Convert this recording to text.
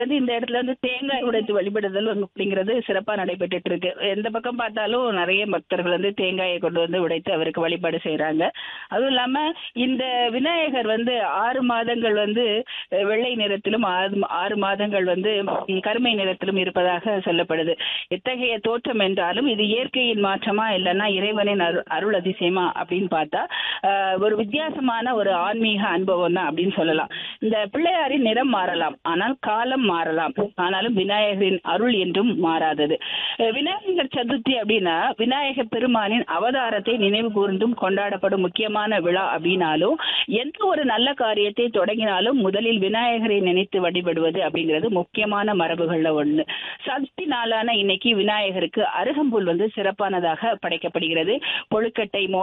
வந்து இந்த இடத்துல வந்து தேங்காய் உடைத்து வழிபடுதல் வந்து அப்படிங்கிறது சிறப்பா நடைபெற்றுட்டு இருக்கு எந்த பக்கம் பார்த்தாலும் நிறைய பக்தர்கள் வந்து தேங்காயை கொண்டு வந்து உடைத்து அவருக்கு வழிபாடு செய்றாங்க அதுவும் இல்லாம இந்த விநாயகர் வந்து ஆறு மாதங்கள் வந்து அஹ், வெள்ளை நிறத்திலும் ஆறு ஆறு மாதங்கள் வந்து ம், கருமை நிறத்திலும் இருப்பதாக சொல்லப்படுது எத்தகைய தோற்றம் என்றாலும் இது இயற்கையின் மாற்றமா இல்லைன்னா இறைவனின் அரு- அருள் அதிசயமா அப்படின்னு பார்த்தா ஆஹ், ஒரு வித்தியாசமான ஒரு ஆன்மீக அனுபவம் தான் அப்படின்னு சொல்லலாம் இந்த பிள்ளையாரின் நிறம் மாறலாம் ஆனால் காலம் மாறலாம் ஆனாலும் விநாயகரின் அருள் என்றும் மாறாதது அஹ், விநாயகர் சதுர்த்தி அப்படின்னா விநாயகர் பெருமானின் அவதாரத்தை நினைவு கூர்ந்தும் கொண்டாடப்படும் முக்கியமான விழா அப்படின்னாலும் எந்த ஒரு நல்ல காரியத்தை தொடங்கினாலும் முதலில் விநாயகரை நினைத்து வழிபடுவது அப்படிங்கிறது முக்கியமான மரபுகள்ல ஒண்ணு சதுர்த்தி நாளான இன்னைக்கு விநாயகருக்கு அருகம்புல் வந்து சிறப்பானதாக படைக்கப்படுகிறது கொழுக்கட்டை மோ